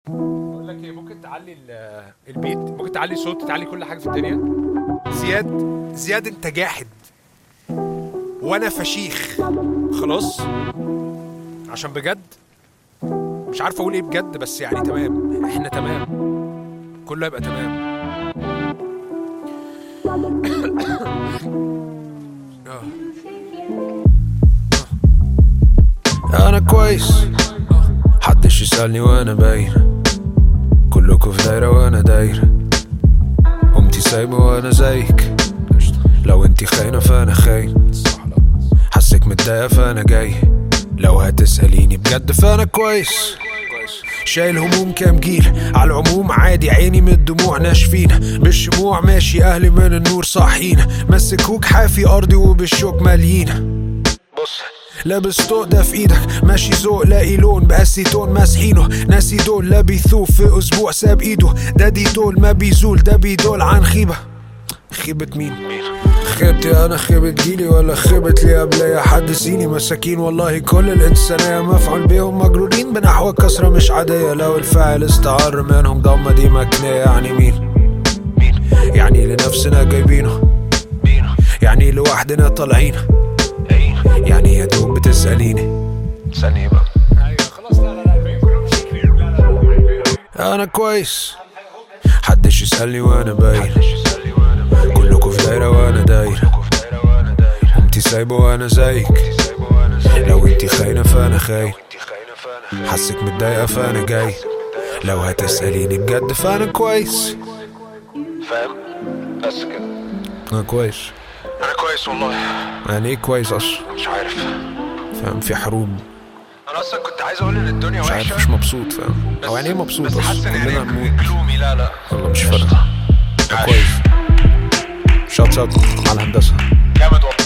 بقول لك ايه ممكن تعلي ال- البيت ممكن تعلي الصوت تعلي كل حاجه في الدنيا زياد زياد انت جاحد وانا فشيخ خلاص عشان بجد مش عارف اقول ايه بجد بس يعني تمام احنا تمام كله هيبقى تمام آه. انا كويس حدش يسألني وانا باين كلكوا في دايرة وانا دايرة قمتي سايبة وانا زيك لو انتي خاينة فانا خاين حسك متضايقة فانا جاي لو هتسأليني بجد فانا كويس شايل هموم كام جيل على العموم عادي عيني من الدموع ناشفين بالشموع ماشي اهلي من النور صاحيين مسكوك حافي ارضي وبالشوك ماليين بص لابس طوق ده في ايدك ماشي ذوق لاقي لون باسيتون ماسحينه ناسي دول لا بيثوب في اسبوع ساب ايده ده دي دول ما بيزول ده بيدول عن خيبه خيبة مين؟ خيبتي انا خيبة جيلي ولا خيبة اللي قبليا حد سيني مساكين والله كل الانسانية مفعول بيهم مجرورين بنحو كسرة مش عادية لو الفاعل استعر منهم ضمة دي مكنية يعني مين؟ مين؟ يعني لنفسنا جايبينه يعني لوحدنا طالعين يعني يا دوب بتسأليني تسألني بقى ايوه خلاص لا لا لا الباقيين كلهم شايفين لا لا لا انا كويس حدش يسألني وانا باين كلكوا في دايرة وانا دايرة انتي سايبة وانا زيك لو انتي خاينة فانا خاين حسك متضايقة فانا جاي لو هتسأليني بجد فانا كويس فاهم بس كده انا كويس انا كويس والله يعني ايه كويس اصلا مش عارف فاهم في حروب انا اصلا كنت عايز اقول ان الدنيا مش عارف وحشه مش مبسوط فاهم بس- او يعني ايه مبسوط بس حاسس اصلا ان كلنا يعني هنموت جلومي لا لا والله مش فارقة أنا كويس شوت شوت على الهندسة جامد والله